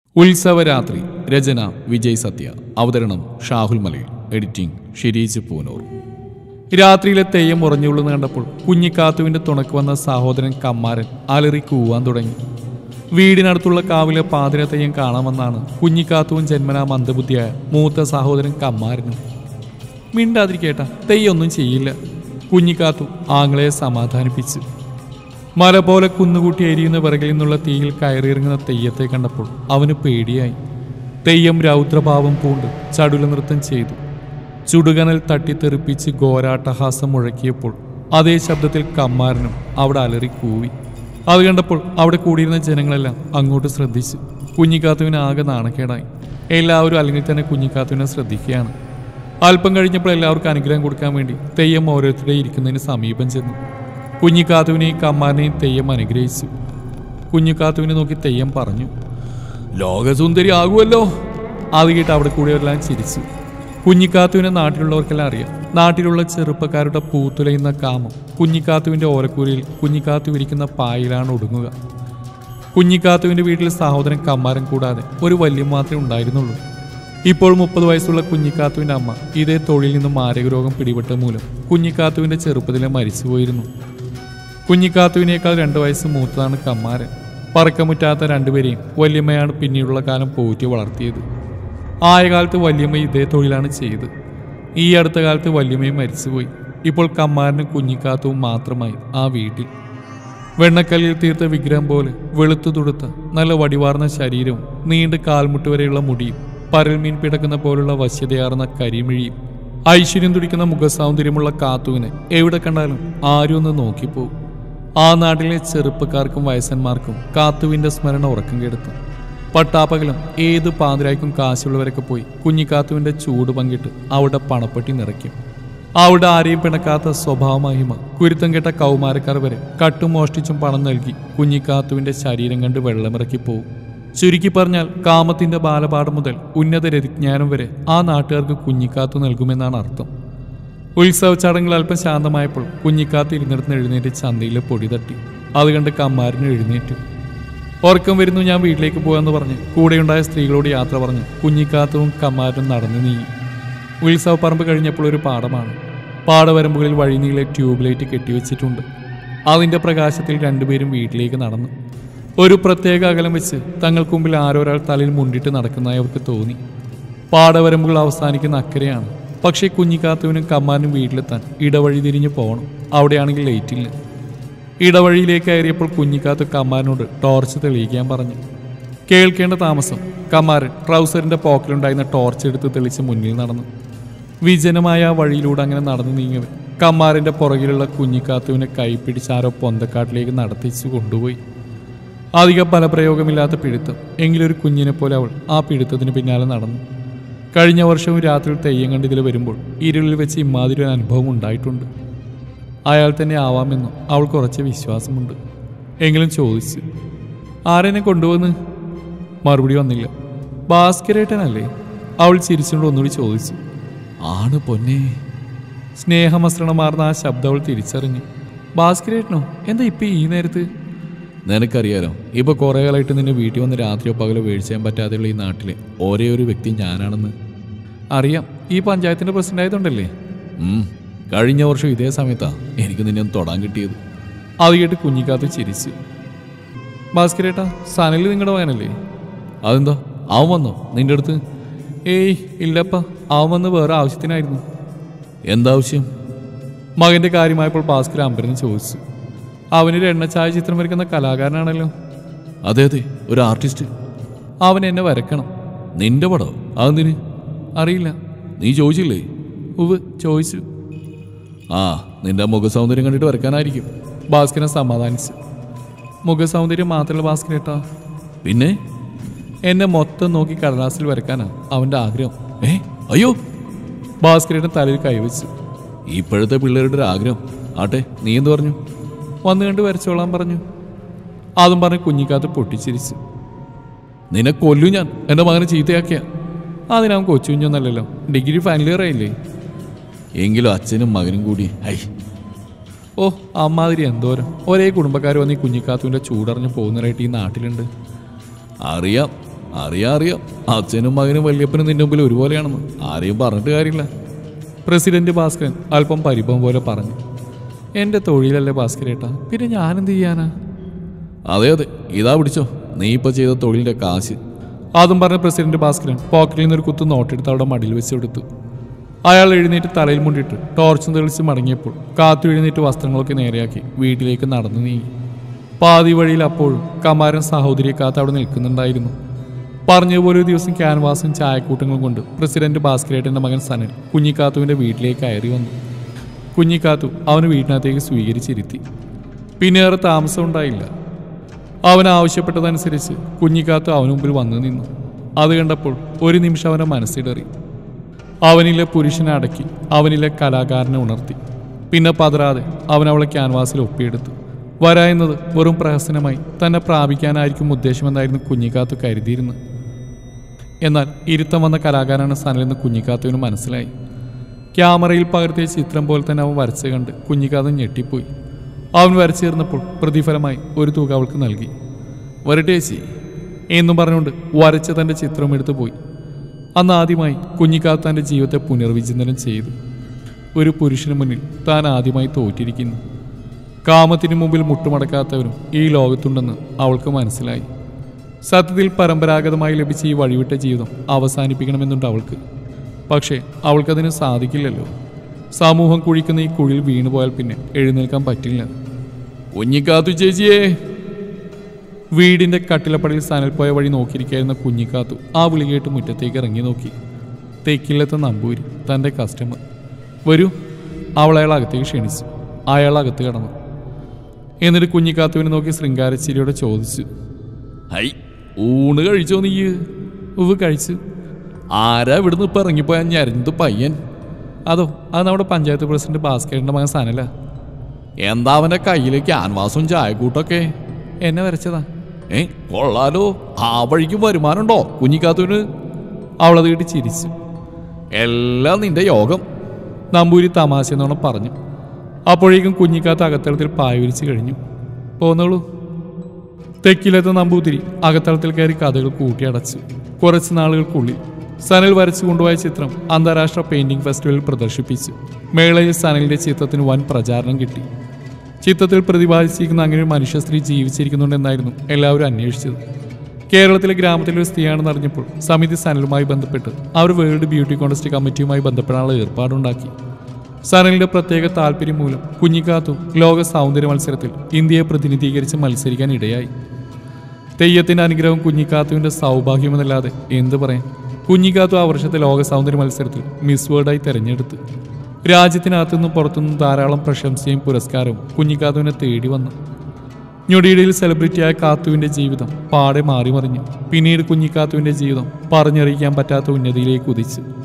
ഉത്സവരാത്രി രചന വിജയ് സത്യ അവതരണം ഷാഹുൽ മലയിൽ എഡിറ്റിംഗ് ഷിരീജ് പൂനൂർ രാത്രിയിലെ തെയ്യം ഉറഞ്ഞുള്ളെന്ന് കണ്ടപ്പോൾ കുഞ്ഞിക്കാത്തുവിന്റെ തുണക്ക് വന്ന സഹോദരൻ കമ്മാരൻ അലറി കൂവാൻ തുടങ്ങി വീടിനടുത്തുള്ള കാവിലെ പാതിര തെയ്യം കാണാമെന്നാണ് കുഞ്ഞിക്കാത്തുവും ജന്മനാ മന്ദബുദ്ധിയായ മൂത്ത സഹോദരൻ കമ്മാരനും മിണ്ടാതിരിക്കേട്ട തെയ്യൊന്നും ചെയ്യില്ല കുഞ്ഞിക്കാത്തു ആങ്ങളെ സമാധാനിപ്പിച്ചു മല പോലെ കുന്നുകൂട്ടി എരിയുന്ന പിറകിൽ നിന്നുള്ള തീയിൽ കയറിയിറങ്ങുന്ന തെയ്യത്തെ കണ്ടപ്പോൾ അവന് പേടിയായി തെയ്യം രൗദ്രഭാവം പൂണ്ട് ചടുല നൃത്തം ചെയ്തു ചുടുകനൽ തട്ടിത്തെറിപ്പിച്ച് ഘോരാട്ടഹാസം മുഴക്കിയപ്പോൾ അതേ ശബ്ദത്തിൽ കമ്മാരനും അവിടെ അലറി കൂവി അത് കണ്ടപ്പോൾ അവിടെ കൂടിയിരുന്ന ജനങ്ങളെല്ലാം അങ്ങോട്ട് ശ്രദ്ധിച്ചു കുഞ്ഞിക്കാത്തുവിന് ആകെ നാണക്കേടായി എല്ലാവരും അല്ലെങ്കിൽ തന്നെ കുഞ്ഞിക്കാത്തുവിനെ ശ്രദ്ധിക്കുകയാണ് അല്പം കഴിഞ്ഞപ്പോൾ എല്ലാവർക്കും അനുഗ്രഹം കൊടുക്കാൻ വേണ്ടി തെയ്യം ഓരോരുത്തരുടെ ഇരിക്കുന്നതിന് സമീപം ചെന്നു കുഞ്ഞിക്കാത്തുവിനെയും കമ്മാരനെയും തെയ്യം അനുഗ്രഹിച്ചു കുഞ്ഞിക്കാത്തുവിനെ നോക്കി തെയ്യം പറഞ്ഞു ലോകസുന്ദരി ആകുമല്ലോ അത് കേട്ട് അവിടെ കൂടിയവരെല്ലാം ചിരിച്ചു കുഞ്ഞിക്കാത്തുവിനെ നാട്ടിലുള്ളവർക്കെല്ലാം അറിയാം നാട്ടിലുള്ള ചെറുപ്പക്കാരുടെ പൂത്തുലയുന്ന കാമം കുഞ്ഞിക്കാത്തുവിന്റെ ഓരക്കൂരയിൽ കുഞ്ഞിക്കാത്തു ഇരിക്കുന്ന പായിലാണ് ഒടുങ്ങുക കുഞ്ഞിക്കാത്തുവിന്റെ വീട്ടിൽ സഹോദരൻ കമ്മാരൻ കൂടാതെ ഒരു വല്യം മാത്രമേ ഉണ്ടായിരുന്നുള്ളൂ ഇപ്പോൾ മുപ്പത് വയസ്സുള്ള കുഞ്ഞിക്കാത്തുവിന്റെ അമ്മ ഇതേ തൊഴിൽ നിന്നും മാരകരോഗം പിടിപെട്ട മൂലം കുഞ്ഞിക്കാത്തുവിന്റെ ചെറുപ്പത്തിലെ മരിച്ചുപോയിരുന്നു കുഞ്ഞിക്കാത്തുവിനേക്കാൾ രണ്ടു വയസ്സ് മൂത്തതാണ് കമ്മാരൻ പറക്കമുറ്റാത്ത രണ്ടുപേരെയും വല്യമ്മയാണ് പിന്നീടുള്ള കാലം പോറ്റി വളർത്തിയത് ആയ കാലത്ത് വല്യമ്മ ഇതേ തൊഴിലാണ് ചെയ്ത് ഈ അടുത്ത കാലത്ത് വല്യമ്മയും മരിച്ചുപോയി ഇപ്പോൾ കമ്മാരനും കുഞ്ഞിക്കാത്തുവും മാത്രമായി ആ വീട്ടിൽ വെണ്ണക്കല്ലിൽ തീർത്ത വിഗ്രഹം പോലെ വെളുത്തു തുടുത്ത നല്ല വടിവാർന്ന ശരീരവും നീണ്ട കാൽമുട്ട് വരെയുള്ള മുടിയും പരൽമീൻ പിടക്കുന്ന പോലുള്ള വശ്യതയാർന്ന കരിമിഴിയും ഐശ്വര്യം തുടിക്കുന്ന മുഖസൗന്ദര്യമുള്ള കാത്തുവിനെ എവിടെ കണ്ടാലും ആരും ഒന്ന് നോക്കിപ്പോവും ആ നാട്ടിലെ ചെറുപ്പക്കാർക്കും വയസ്സന്മാർക്കും കാത്തുവിന്റെ സ്മരണ ഉറക്കം കെടുത്തു പട്ടാപ്പകലും ഏത് പാതിരായ്ക്കും കാശുള്ളവരൊക്കെ പോയി കുഞ്ഞിക്കാത്തുവിന്റെ ചൂട് പങ്കിട്ട് അവിടെ പണപ്പെട്ടി നിറയ്ക്കും അവിടെ ആരെയും പിണക്കാത്ത സ്വഭാവമഹിമ കുരുത്തം കെട്ട കൗമാരക്കാർ വരെ കട്ടും മോഷ്ടിച്ചും പണം നൽകി കുഞ്ഞിക്കാത്തുവിന്റെ ശരീരം കണ്ട് വെള്ളമിറക്കി പോവും ചുരുക്കി പറഞ്ഞാൽ കാമത്തിന്റെ ബാലപാഠം മുതൽ ഉന്നത രതിജ്ഞാനം വരെ ആ നാട്ടുകാർക്ക് കുഞ്ഞിക്കാത്തു നൽകുമെന്നാണ് അർത്ഥം ഉത്സവ ചടങ്ങുകൾ അല്പം ശാന്തമായപ്പോൾ കുഞ്ഞിക്കാത്ത് ഇരുന്നിടത്ത് എഴുന്നേറ്റ് ചന്തയിലെ പൊടി തട്ടി അത് കണ്ട് കമ്മാരന് എഴുന്നേറ്റു ഉറക്കം വരുന്നു ഞാൻ വീട്ടിലേക്ക് പോകാമെന്ന് പറഞ്ഞ് കൂടെയുണ്ടായ സ്ത്രീകളോട് യാത്ര പറഞ്ഞ് കുഞ്ഞിക്കാത്തവും കമ്മാരനും നടന്നു നീങ്ങി ഉത്സവ പറമ്പ് കഴിഞ്ഞപ്പോൾ ഒരു പാടമാണ് പാടവരമ്പുകളിൽ വഴിനീളെ ട്യൂബ് ലൈറ്റ് കെട്ടിവെച്ചിട്ടുണ്ട് അതിന്റെ പ്രകാശത്തിൽ രണ്ടുപേരും വീട്ടിലേക്ക് നടന്നു ഒരു പ്രത്യേക അകലം വെച്ച് തങ്ങൾക്ക് മുമ്പിൽ ആരൊരാൾ തലയിൽ മുണ്ടിട്ട് നടക്കുന്നതായി അവർക്ക് തോന്നി പാടവരമ്പുകൾ അവസാനിക്കുന്ന അക്കരെയാണ് പക്ഷേ കുഞ്ഞിക്കാത്തുവിനും കമ്മാനും വീട്ടിലെത്താൻ ഇടവഴി തിരിഞ്ഞു പോകണം അവിടെയാണെങ്കിൽ ലൈറ്റില്ല ഇടവഴിയിലേക്ക് കയറിയപ്പോൾ കുഞ്ഞിക്കാത്ത് കമ്മാരനോട് ടോർച്ച് തെളിയിക്കാൻ പറഞ്ഞു കേൾക്കേണ്ട താമസം കമ്മാരൻ ട്രൗസറിന്റെ പോക്കലുണ്ടായിരുന്ന ടോർച്ച് എടുത്ത് തെളിച്ച് മുന്നിൽ നടന്നു വിജനമായ ആ വഴിയിലൂടെ അങ്ങനെ നടന്നു നീങ്ങവേ കമ്മാരന്റെ പുറകിലുള്ള കുഞ്ഞിക്കാത്തുവിനെ കൈ പിടിച്ചാരോ പൊന്തക്കാട്ടിലേക്ക് നടത്തിച്ചു കൊണ്ടുപോയി അധിക ഫലപ്രയോഗമില്ലാത്ത പിടുത്തം എങ്കിലൊരു കുഞ്ഞിനെ പോലെ അവൾ ആ പിടുത്തത്തിന് പിന്നാലെ നടന്നു കഴിഞ്ഞ വർഷവും രാത്രിയിൽ തെയ്യം കണ്ടിതിൽ വരുമ്പോൾ ഇരുളിൽ വെച്ച് ഇമാതിരി ഒരു അനുഭവം ഉണ്ടായിട്ടുണ്ട് അയാൾ തന്നെ ആവാമെന്നും അവൾ കുറച്ച് വിശ്വാസമുണ്ട് എങ്കിലും ചോദിച്ചു ആരെന്നെ കൊണ്ടുവന്ന് മറുപടി വന്നില്ല ഭാസ്കരേട്ടനല്ലേ അവൾ ചിരിച്ചുകൊണ്ട് ഒന്നുകൂടി ചോദിച്ചു ആണ് പൊന്നെ സ്നേഹമസൃണമാർന്ന ആ ശബ്ദം അവൾ തിരിച്ചറിഞ്ഞു ഭാസ്കരേട്ടനോ എന്താ ഇപ്പൊ ഈ നേരത്ത് നിനക്കറിയാലോ ഇപ്പൊ കുറെ കാലമായിട്ട് നിന്നെ വീട്ടിൽ വന്ന് രാത്രിയോ പകലോ വീഴ്ച ചെയ്യാൻ പറ്റാതെയുള്ള ഈ നാട്ടിലെ ഒരേ ഒരു വ്യക്തി ഞാനാണെന്ന് അറിയാം ഈ പഞ്ചായത്തിന്റെ പ്രസിഡന്റ് ആയതുകൊണ്ടല്ലേ ഉം, കഴിഞ്ഞ വർഷം ഇതേ സമയത്താ എനിക്ക് നിന്നെ ഒന്ന് തൊടാൻ കിട്ടിയത് അത് കേട്ട് കുഞ്ഞിക്കാത്ത് ചിരിച്ചു ഭാസ്കരേട്ടാ സനൽ നിങ്ങളുടെ മകനല്ലേ അതെന്താ അവൻ വന്നോ നിന്റെ അടുത്ത് ഏയ് ഇല്ലപ്പ അവൻ വന്ന് വേറെ ആവശ്യത്തിനായിരുന്നു എന്താവശ്യം മകന്റെ കാര്യമായപ്പോൾ ഭാസ്കർ അമ്പരന്ന് ചോദിച്ചു അവനൊരു എണ്ണച്ചായ ചിത്രം വരയ്ക്കുന്ന കലാകാരനാണല്ലോ അതെ അതെ ഒരു ആർട്ടിസ്റ്റ് അവൻ എന്നെ വരക്കണം നിന്റെ പടോ അതെന്തിന് അറിയില്ല നീ ചോദിച്ചില്ലേ ഉവ് ചോദിച്ചു ആ നിന്റെ മുഖസൗന്ദര്യം കണ്ടിട്ട് വരയ്ക്കാനായിരിക്കും ഭാസ്കരൻ സമാധാനിച്ചു മുഖസൗന്ദര്യം മാത്രമല്ല ഭാസ്കരേട്ടാ പിന്നെ എന്നെ മൊത്തം നോക്കി കടലാസിൽ വരയ്ക്കാനാ അവന്റെ ആഗ്രഹം ഏ അയ്യോ ഭാസ്കരേട്ടൻ തലയിൽ കൈവച്ചു ഇപ്പോഴത്തെ പിള്ളേരുടെ ഒരു ആഗ്രഹം ആട്ടെ നീ എന്ത് പറഞ്ഞു വന്നു കണ്ട് വരച്ചോളാൻ പറഞ്ഞു അതും പറഞ്ഞ് കുഞ്ഞിക്കാത്ത് പൊട്ടിച്ചിരിച്ചു നിന്നെ കൊല്ലു ഞാൻ എൻ്റെ മകനെ ചീത്തയാക്കിയ അതിനവൻ കൊച്ചു കുഞ്ഞൊന്നല്ലല്ലോ ഡിഗ്രി ഫൈനൽ ഇയർ ആയില്ലേ എങ്കിലും അച്ഛനും മകനും കൂടി ഹൈ ഓ അമ്മാതിരി എന്തോരം ഒരേ കുടുംബക്കാർ വന്ന് ഈ കുഞ്ഞിക്കാത്തുവിൻ്റെ ചൂടറിഞ്ഞ് പോകുന്നവരായിട്ട് ഈ നാട്ടിലുണ്ട് അറിയാം അറിയാം അറിയാം അച്ഛനും മകനും വല്യപ്പനും നിന്റെ മുമ്പിൽ ഒരുപോലെയാണെന്ന് ആരെയും പറഞ്ഞിട്ട് കാര്യമില്ല പ്രസിഡന്റ് ഭാസ്കരൻ അല്പം പരിഭവം പോലെ പറഞ്ഞു എൻ്റെ തൊഴിലല്ലേ ഭാസ്കരേട്ടാ പിന്നെ ഞാനെന്ത് ചെയ്യാനാ അതെ അതെ ഇതാ പിടിച്ചോ നീ ഇപ്പോൾ ചെയ്ത തൊഴിലിൻ്റെ കാശ് അതും പറഞ്ഞ പ്രസിഡന്റ് ഭാസ്കരൻ പോക്കറ്റിൽ നിന്നൊരു കുത്തു നോട്ടെടുത്ത് അവിടെ മടിയിൽ വെച്ച് കൊടുത്തു അയാൾ എഴുന്നേറ്റ് തലയിൽ മുണ്ടിട്ട് ടോർച്ചും തെളിച്ച് മടങ്ങിയപ്പോൾ കാത്തു എഴുന്നേറ്റ് വസ്ത്രങ്ങളൊക്കെ നേരെയാക്കി വീട്ടിലേക്ക് നടന്നു നീങ്ങി പാതി വഴിയിൽ അപ്പോഴും കമാരൻ സഹോദരിയെ കാത്ത് അവിടെ നിൽക്കുന്നുണ്ടായിരുന്നു പറഞ്ഞതുപോലെ ഒരു ദിവസം ക്യാൻവാസും ചായക്കൂട്ടങ്ങളും കൊണ്ട് പ്രസിഡന്റ് ഭാസ്കരേട്ടൻ്റെ മകൻ സനൽ കുഞ്ഞിക്കാത്തുവിൻ്റെ വീട്ടിലേക്ക് കയറി വന്നു കുഞ്ഞിക്കാത്തു അവന് വീട്ടിനകത്തേക്ക് സ്വീകരിച്ചിരുത്തി പിന്നെ ഏറെ താമസം ഉണ്ടായില്ല അവൻ ആവശ്യപ്പെട്ടതനുസരിച്ച് കുഞ്ഞിക്കാത്തു അവന് മുമ്പിൽ വന്നു നിന്നു അത് കണ്ടപ്പോൾ ഒരു നിമിഷം അവൻ്റെ മനസ്സിടറി അവനിലെ പുരുഷനെ അടക്കി അവനിലെ കലാകാരനെ ഉണർത്തി പിന്നെ പതറാതെ അവൻ അവളെ ക്യാൻവാസിൽ ഒപ്പിയെടുത്തു വരാ എന്നത് വെറും പ്രഹസനമായി തന്നെ പ്രാപിക്കാനായിരിക്കും ഉദ്ദേശമെന്നായിരുന്നു കുഞ്ഞിക്കാത്തു കരുതിയിരുന്നത് എന്നാൽ ഇരുത്തം വന്ന കലാകാരനാണ് സനലെന്ന് കുഞ്ഞിക്കാത്തുവിന് മനസ്സിലായി ക്യാമറയിൽ പകർത്തിയ ചിത്രം പോലെ തന്നെ അവൻ വരച്ച് കണ്ട് കുഞ്ഞിക്കാതൻ ഞെട്ടിപ്പോയി അവൻ വരച്ചു തീർന്നപ്പോൾ പ്രതിഫലമായി ഒരു തുക അവൾക്ക് നൽകി വരട്ടെ ചേച്ചി എന്നും പറഞ്ഞുകൊണ്ട് വരച്ച തൻ്റെ ചിത്രം എടുത്തു പോയി അന്ന് ആദ്യമായി കുഞ്ഞിക്കാത്ത് തൻ്റെ ജീവിതത്തെ പുനർവിചിന്തനം ചെയ്തു ഒരു പുരുഷന് മുന്നിൽ താൻ ആദ്യമായി തോറ്റിരിക്കുന്നു കാമത്തിന് മുമ്പിൽ മുട്ടുമടക്കാത്തവരും ഈ ലോകത്തുണ്ടെന്ന് അവൾക്ക് മനസ്സിലായി സത്യത്തിൽ പരമ്പരാഗതമായി ലഭിച്ച ഈ വഴിവിട്ട ജീവിതം അവസാനിപ്പിക്കണമെന്നുണ്ട് അവൾക്ക് പക്ഷേ അവൾക്കതിന് സാധിക്കില്ലല്ലോ സമൂഹം കുഴിക്കുന്ന ഈ കുഴിൽ വീണുപോയാൽ പിന്നെ എഴുന്നേൽക്കാൻ പറ്റില്ല കുഞ്ഞിക്കാത്തു ചേച്ചിയേ വീടിന്റെ കട്ടിലപ്പടിയിൽ സനൽ പോയ വഴി നോക്കിയിരിക്കായിരുന്ന കുഞ്ഞിക്കാത്തു ആ വിളി കേട്ട് മുറ്റത്തേക്ക് ഇറങ്ങി നോക്കി തെക്കില്ലത്തെ നമ്പൂരി തൻ്റെ കസ്റ്റമർ വരൂ അവൾ അയാൾ അകത്തേക്ക് ക്ഷണിച്ചു അയാൾ അകത്ത് കടന്നു എന്നിട്ട് കുഞ്ഞിക്കാത്തുവിനെ നോക്കി ശൃംഗാരച്ചിരിയോടെ ചോദിച്ചു ഹൈ ഊണ് കഴിച്ചോ നീ ഉവ് കഴിച്ചു ആരാ ഇവിടുന്ന് ഇപ്പം ഇറങ്ങിപ്പോയാൽ ഞരഞ്ഞത് പയ്യൻ അതോ അത് നമ്മുടെ പഞ്ചായത്ത് പ്രസിഡന്റ് ഭാസ്കരൻ്റെ മകൻ സനല എന്താ അവൻ്റെ കയ്യിൽ ക്യാൻവാസും ചായക്കൂട്ടൊക്കെ എന്നെ വരച്ചതാ ഏ കൊള്ളാലോ ആ വഴിക്ക് വരുമാനമുണ്ടോ കുഞ്ഞിക്കാത്തൂന് അവളത് കേട്ട് ചിരിച്ചു എല്ലാം നിന്റെ യോഗം നമ്പൂരി തമാശ എന്നോണം പറഞ്ഞു അപ്പോഴേക്കും കുഞ്ഞിക്കാത്ത അകത്തളത്തിൽ പായ വിരിച്ച് കഴിഞ്ഞു പോന്നോളൂ തെക്കിലെത്ത നമ്പൂതിരി അകത്തളത്തിൽ കയറി കഥകൾ കൂട്ടിയടച്ചു കുറച്ച് നാളുകൾക്കുള്ളിൽ സനൽ വരച്ചു കൊണ്ടുപോയ ചിത്രം അന്താരാഷ്ട്ര പെയിന്റിംഗ് ഫെസ്റ്റിവലിൽ പ്രദർശിപ്പിച്ചു മേളയിൽ സനലിന്റെ ചിത്രത്തിന് വൻ പ്രചാരണം കിട്ടി ചിത്രത്തിൽ പ്രതിപാദിച്ചിരിക്കുന്ന അങ്ങനെ ഒരു മനുഷ്യ സ്ത്രീ ജീവിച്ചിരിക്കുന്നുണ്ടെന്നായിരുന്നു എല്ലാവരും അന്വേഷിച്ചത് കേരളത്തിലെ ഗ്രാമത്തിലെ ഒരു സ്ത്രീയാണെന്ന് അറിഞ്ഞപ്പോൾ സമിതി സനലുമായി ബന്ധപ്പെട്ട് അവർ വേൾഡ് ബ്യൂട്ടി കോൺടെസ്റ്റ് കമ്മിറ്റിയുമായി ബന്ധപ്പെടാനുള്ള ഏർപ്പാടുണ്ടാക്കി സനലിന്റെ പ്രത്യേക താല്പര്യം മൂലം കുഞ്ഞിക്കാത്തു ലോക സൗന്ദര്യ മത്സരത്തിൽ ഇന്ത്യയെ പ്രതിനിധീകരിച്ച് മത്സരിക്കാൻ ഇടയായി തെയ്യത്തിന്റെ അനുഗ്രഹം കുഞ്ഞിക്കാത്തുവിന്റെ സൗഭാഗ്യമെന്നല്ലാതെ എന്ത് പറയാൻ കുഞ്ഞിക്കാത്തു ആ വർഷത്തെ ലോക സൗന്ദര്യ മത്സരത്തിൽ മിസ് വേർഡായി തെരഞ്ഞെടുത്തു രാജ്യത്തിനകത്തുനിന്നും പുറത്തുനിന്നും ധാരാളം പ്രശംസയും പുരസ്കാരവും കുഞ്ഞിക്കാത്തുവിനെ തേടി വന്നു ഞൊടിയിടയിൽ സെലിബ്രിറ്റിയായ കാത്തുവിന്റെ ജീവിതം പാടെ മാറി മറിഞ്ഞു പിന്നീട് കുഞ്ഞിക്കാത്തുവിന്റെ ജീവിതം പറഞ്ഞറിയിക്കാൻ പറ്റാത്ത ഉന്നതിയിലേക്ക് ഉദിച്ചു